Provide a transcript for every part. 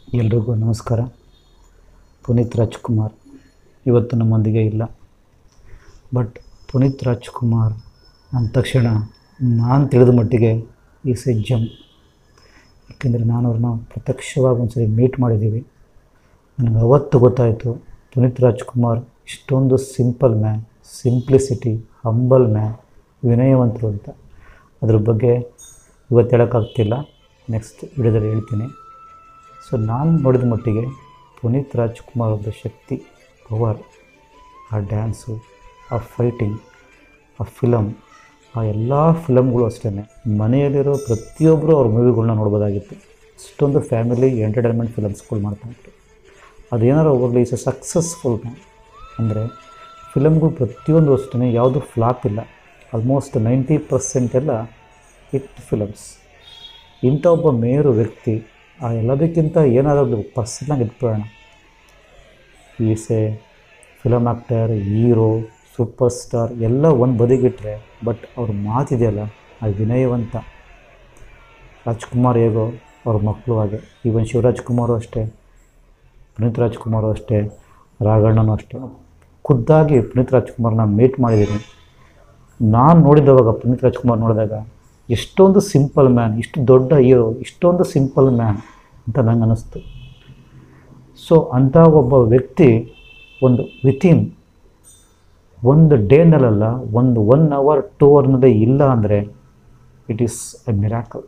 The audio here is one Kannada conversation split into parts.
ಎಲ್ರಿಗೂ ನಮಸ್ಕಾರ ಪುನೀತ್ ರಾಜ್ಕುಮಾರ್ ಇವತ್ತು ನಮ್ಮೊಂದಿಗೆ ಇಲ್ಲ ಬಟ್ ಪುನೀತ್ ರಾಜ್ಕುಮಾರ್ ಅಂದ ತಕ್ಷಣ ನಾನು ತಿಳಿದ ಮಟ್ಟಿಗೆ ಈಸ್ ಎ ಜಮ್ ಯಾಕೆಂದರೆ ನಾನು ಅವ್ರನ್ನ ಪ್ರತ್ಯಕ್ಷವಾಗಿ ಒಂದ್ಸರಿ ಮೀಟ್ ಮಾಡಿದ್ದೀವಿ ನನಗೆ ಅವತ್ತು ಗೊತ್ತಾಯಿತು ಪುನೀತ್ ರಾಜ್ಕುಮಾರ್ ಇಷ್ಟೊಂದು simple man simplicity humble man ವಿನಯವಂತರು ಅಂತ ಅದ್ರ ಬಗ್ಗೆ ಇವತ್ತು ಹೇಳೋಕ್ಕಾಗ್ತಿಲ್ಲ ನೆಕ್ಸ್ಟ್ ವಿಡಿಯೋದಲ್ಲಿ ಹೇಳ್ತೀನಿ ಸೊ ನಾನು ನೋಡಿದ ಮಟ್ಟಿಗೆ ಪುನೀತ್ ರಾಜ್ಕುಮಾರ್ ಅವರ ಶಕ್ತಿ ಪವರ್ ಆ ಡ್ಯಾನ್ಸು ಆ ಫೈಟಿಂಗ್ ಆ ಫಿಲಮ್ ಆ ಎಲ್ಲ ಫಿಲಮ್ಗಳು ಅಷ್ಟೇ ಮನೆಯಲ್ಲಿರೋ ಪ್ರತಿಯೊಬ್ಬರು ಅವ್ರ ಮೂವಿಗಳನ್ನ ನೋಡ್ಬೋದಾಗಿತ್ತು ಅಷ್ಟೊಂದು ಫ್ಯಾಮಿಲಿ ಎಂಟರ್ಟೈನ್ಮೆಂಟ್ ಫಿಲಮ್ಸ್ಗಳು ಮಾಡ್ತಾಯಿದ್ರು ಅದೇನಾರು ಹೋಗಲಿ ಇಸ್ ಎ ಸಕ್ಸಸ್ಫುಲ್ ಅಂದರೆ ಫಿಲಮ್ಗಳು ಪ್ರತಿಯೊಂದು ಅಷ್ಟೇ ಯಾವುದು ಫ್ಲಾಪ್ ಇಲ್ಲ ಆಲ್ಮೋಸ್ಟ್ ನೈಂಟಿ ಪರ್ಸೆಂಟ್ ಎಲ್ಲ ಹಿಟ್ ಫಿಲಮ್ಸ್ ಇಂಥ ಒಬ್ಬ ಮೇರು ವ್ಯಕ್ತಿ ಆ ಎಲ್ಲದಕ್ಕಿಂತ ಏನಾದರೂ ಪರ್ಸನಾಗಿ ಇಟ್ಬಿಡೋಣ is a film actor hero super star ಎಲ್ಲ ಒಂದು ಬದಿಗಿಟ್ರೆ ಬಟ್ ಅವ್ರ ಮಾತಿದೆಯಲ್ಲ ಆ ವಿನಯವಂತ ರಾಜ್ಕುಮಾರ್ ಹೇಗೋ ಅವ್ರ ಮಕ್ಕಳು ಹಾಗೆ ಈವನ್ ಶಿವರಾಜ್ ಕುಮಾರು ಅಷ್ಟೇ ಪುನೀತ್ ರಾಜ್ಕುಮಾರು ಅಷ್ಟೇ ರಾಘಣ್ಣನೂ ಅಷ್ಟೇ ಖುದ್ದಾಗಿ ಪುನೀತ್ ರಾಜ್ಕುಮಾರ್ನ ಮೀಟ್ ಮಾಡಿದ್ದೀನಿ ನಾನು ನೋಡಿದವಾಗ ಪುನೀತ್ ರಾಜ್ಕುಮಾರ್ ನೋಡಿದಾಗ ಎಷ್ಟೊಂದು ಸಿಂಪಲ್ ಮ್ಯಾನ್ ಇಷ್ಟು ದೊಡ್ಡ ಹೀರೋ ಇಷ್ಟೊಂದು ಸಿಂಪಲ್ ಮ್ಯಾನ್ ಅಂತ ನಂಗೆ ಅನ್ನಿಸ್ತು ಸೊ ಅಂಥ ಒಬ್ಬ ವ್ಯಕ್ತಿ ಒಂದು ವಿತಿನ್ ಒಂದು ಡೇನಲ್ಲ ಒಂದು ಒನ್ ಅವರ್ ಟೂ ಅವರ್ನದೇ ಇಲ್ಲ ಅಂದರೆ ಇಟ್ ಈಸ್ ಎ ಮಿರಾಕಲ್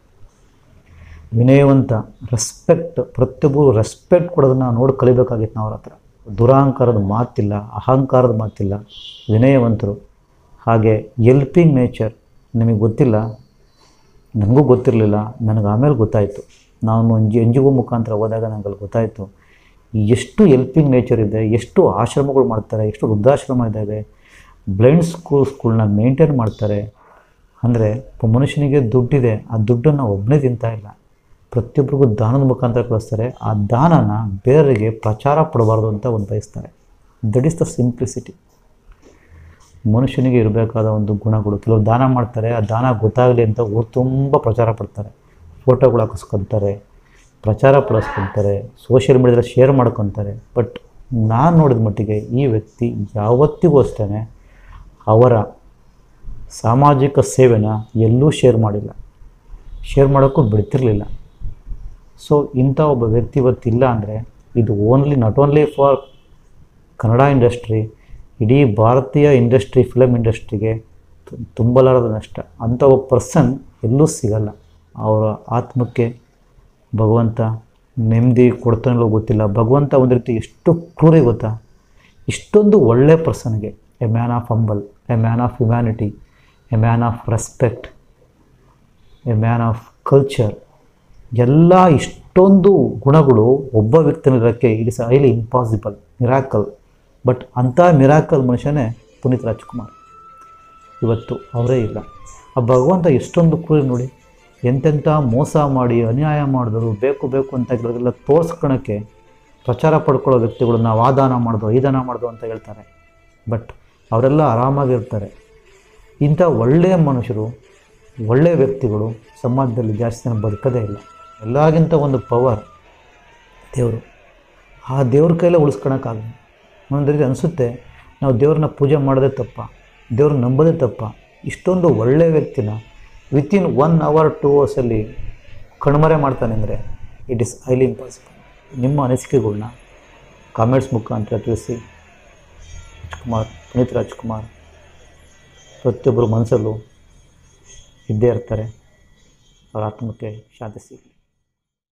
ವಿನಯವಂತ ರೆಸ್ಪೆಕ್ಟ್ ಪ್ರತಿಯೊಬ್ಬರು ರೆಸ್ಪೆಕ್ಟ್ ಕೊಡೋದನ್ನ ನೋಡಿ ಕಲಿಬೇಕಾಗಿತ್ತು ನಾವು ಅವ್ರ ಹತ್ರ ದುರಹಂಕಾರದ ಮಾತಿಲ್ಲ ಅಹಂಕಾರದ ಮಾತಿಲ್ಲ ವಿನಯವಂತರು ಹಾಗೆ ಎಲ್ಪಿಂಗ್ ನೇಚರ್ ನಿಮಗೆ ಗೊತ್ತಿಲ್ಲ ನನಗೂ ಗೊತ್ತಿರಲಿಲ್ಲ ನನಗೆ ಆಮೇಲೆ ಗೊತ್ತಾಯಿತು ನಾನು ಎನ್ ಎನ್ ಜಿ ಒ ಮುಖಾಂತರ ಹೋದಾಗ ನನಗೆ ಅಲ್ಲಿ ಗೊತ್ತಾಯಿತು ಎಷ್ಟು ಎಲ್ಪಿಂಗ್ ನೇಚರ್ ಇದೆ ಎಷ್ಟು ಆಶ್ರಮಗಳು ಮಾಡ್ತಾರೆ ಎಷ್ಟು ವೃದ್ಧಾಶ್ರಮ ಇದ್ದಾವೆ ಬ್ಲೈಂಡ್ ಸ್ಕೂಲ್ಸ್ಗಳನ್ನ ಮೇಂಟೈನ್ ಮಾಡ್ತಾರೆ ಅಂದರೆ ಒಬ್ಬ ಮನುಷ್ಯನಿಗೆ ದುಡ್ಡಿದೆ ಆ ದುಡ್ಡನ್ನು ಒಬ್ಬನೇ ತಿಂತಾ ಇಲ್ಲ ಪ್ರತಿಯೊಬ್ಬರಿಗೂ ದಾನದ ಮುಖಾಂತರ ಕಳಿಸ್ತಾರೆ ಆ ದಾನನ ಬೇರೆಯವರಿಗೆ ಪ್ರಚಾರ ಪಡಬಾರ್ದು ಅಂತ ಒಂದು ಬಯಸ್ತಾರೆ ದಟ್ ಈಸ್ ದ ಸಿಂಪ್ಲಿಸಿಟಿ ಮನುಷ್ಯನಿಗೆ ಇರಬೇಕಾದ ಒಂದು ಗುಣಗಳು ಕೆಲವು ದಾನ ಮಾಡ್ತಾರೆ ಆ ದಾನ ಗೊತ್ತಾಗಲಿ ಅಂತ ಊರು ತುಂಬ ಪ್ರಚಾರ ಪಡ್ತಾರೆ ಫೋಟೋಗಳು ಹಾಕಿಸ್ಕೊತಾರೆ ಪ್ರಚಾರ ಪಡಿಸ್ಕೊತಾರೆ ಸೋಷಿಯಲ್ ಮೀಡಿಯಾದಲ್ಲಿ ಶೇರ್ ಮಾಡ್ಕೊತಾರೆ ಬಟ್ ನಾನು ನೋಡಿದ ಮಟ್ಟಿಗೆ ಈ ವ್ಯಕ್ತಿ ಯಾವತ್ತಿಗೂ ಅಷ್ಟೇ ಅವರ ಸಾಮಾಜಿಕ ಸೇವೆನ ಎಲ್ಲೂ ಶೇರ್ ಮಾಡಿಲ್ಲ ಶೇರ್ ಮಾಡೋಕ್ಕೂ ಬಿಡ್ತಿರಲಿಲ್ಲ ಸೊ ಇಂಥ ಒಬ್ಬ ವ್ಯಕ್ತಿ ಇವತ್ತಿಲ್ಲ ಅಂದರೆ ಇದು only not only for Kannada industry ಇಡೀ ಭಾರತೀಯ ಇಂಡಸ್ಟ್ರಿ ಫಿಲಮ್ ಇಂಡಸ್ಟ್ರಿಗೆ ತು- ತುಂಬಲಾರದ ನಷ್ಟ ಅಂಥ ಒಬ್ಬ ಪರ್ಸನ್ ಎಲ್ಲೂ ಸಿಗಲ್ಲ ಅವರ ಆತ್ಮಕ್ಕೆ ಭಗವಂತ ನೆಮ್ಮದಿ ಕೊಡ್ತಾನೋ ಗೊತ್ತಿಲ್ಲ ಭಗವಂತ ಒಂದು ರೀತಿ ಎಷ್ಟು ಕ್ರೂರಿ ಗೊತ್ತಾ ಇಷ್ಟೊಂದು ಒಳ್ಳೆ ಪರ್ಸನ್ಗೆ a man of humble a man of humanity a man of respect a man of culture ಎಲ್ಲ ಇಷ್ಟೊಂದು ಗುಣಗಳು ಒಬ್ಬ ವ್ಯಕ್ತಿನಿರೋಕ್ಕೆ it is highly impossible miracle but ಅಂಥ ಮಿರಾಕಲ್ ಮನುಷ್ಯನೇ ಪುನೀತ್ ರಾಜ್ಕುಮಾರ್ ಇವತ್ತು ಅವರೇ ಇಲ್ಲ ಆ ಭಗವಂತ ಎಷ್ಟೊಂದು ಕ್ರೂರಿ ನೋಡಿ ಎಂತೆಂಥ ಮೋಸ ಮಾಡಿ ಅನ್ಯಾಯ ಮಾಡಿದ್ರು ಬೇಕು ಬೇಕು ಅಂತ ಕೆಲವರೆಲ್ಲ ತೋರಿಸ್ಕೊಳಕ್ಕೆ ಪ್ರಚಾರ ಪಡ್ಕೊಳ್ಳೋ ವ್ಯಕ್ತಿಗಳು ನಾವು ಆ ದಾನ ಮಾಡ್ದು ಈ ದಾನ ಮಾಡ್ದು ಅಂತ ಹೇಳ್ತಾರೆ ಬಟ್ ಅವರೆಲ್ಲ ಆರಾಮಾಗಿರ್ತಾರೆ ಇಂಥ ಒಳ್ಳೆಯ ಮನುಷ್ಯರು ಒಳ್ಳೆಯ ವ್ಯಕ್ತಿಗಳು ಸಮಾಜದಲ್ಲಿ ಜಾಸ್ತಿ ಜನ ಬದುಕದೇ ಇಲ್ಲ ಎಲ್ಲಾಗಿಂತ ಒಂದು ಪವರ್ ದೇವರು ಆ ದೇವ್ರ ಕೈಲೇ ಉಳಿಸ್ಕೊಳಕ್ಕಾಗಲ್ಲ ಒಂದು ರೀತಿ ಅನಿಸುತ್ತೆ ನಾವು ದೇವ್ರನ್ನ ಪೂಜೆ ಮಾಡೋದೇ ತಪ್ಪ ದೇವ್ರನ್ನ ನಂಬೋದೇ ತಪ್ಪ ಇಷ್ಟೊಂದು ಒಳ್ಳೆಯ ವ್ಯಕ್ತಿನ ವಿತಿನ್ ಒನ್ ಅವರ್ ಟೂ ಅವರ್ಸಲ್ಲಿ ಕಣ್ಮರೆ ಮಾಡ್ತಾನೆ ಅಂದರೆ ಇಟ್ ಈಸ್ ಹೈಲಿ ಇಂಪಾಸಿಬಲ್ ನಿಮ್ಮ ಅನಿಸಿಕೆಗಳನ್ನ ಕಾಮೆಂಟ್ಸ್ ಮುಖಾಂತರ ತಿಳಿಸಿ ರಾಜ್ಕುಮಾರ್ ಪುನೀತ್ ರಾಜ್ಕುಮಾರ್ ಪ್ರತಿಯೊಬ್ಬರು ಮನಸ್ಸಲ್ಲೂ ಇದ್ದೇ ಇರ್ತಾರೆ ಅವರ ಆತ್ಮಕ್ಕೆ ಶಾಂತಿ ಸಿಗಲಿ